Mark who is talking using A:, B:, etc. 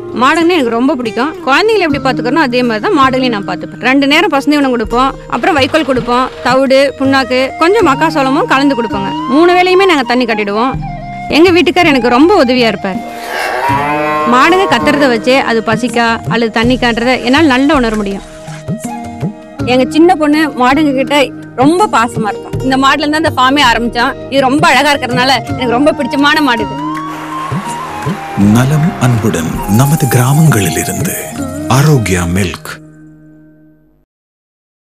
A: மாடுன்னு எனக்கு ரொம்ப பிடிக்கும் குழந்தைங்களை எப்படி பார்த்துக்கறனோ அதே மாதிரி தான் மாடுகளையும் நான் பார்த்துப்பேன் ரெண்டு நேரம் பசங்க உணவு கொடுப்போம் அப்புறம் வைக்கோல் கொடுப்போம் தவிடு புண்ணாக்கு கொஞ்சம் மக்காசோளமும் கலந்து கொடுப்போங்க மூணு வேளையுமே நாங்கள் தண்ணி கட்டிடுவோம் எங்கள் வீட்டுக்கார் எனக்கு ரொம்ப உதவியாக இருப்பார் மாடுங்க கத்துறத வச்சே அது பசிக்கா அல்லது தண்ணிக்கான்றதை என்னால் நல்லா உணர முடியும் எங்க சின்ன பொண்ணு மாடுங்க கிட்ட ரொம்ப பாசமா இருக்கும் இந்த மாடுல இருந்து அந்த ஃபார்மே ஆரம்பிச்சோம் இது ரொம்ப அழகா இருக்கிறதுனால எனக்கு ரொம்ப பிடிச்சமான மாடு இது
B: நலம் அன்புடன் நமது கிராமங்களிலிருந்து ஆரோக்கியா மில்க்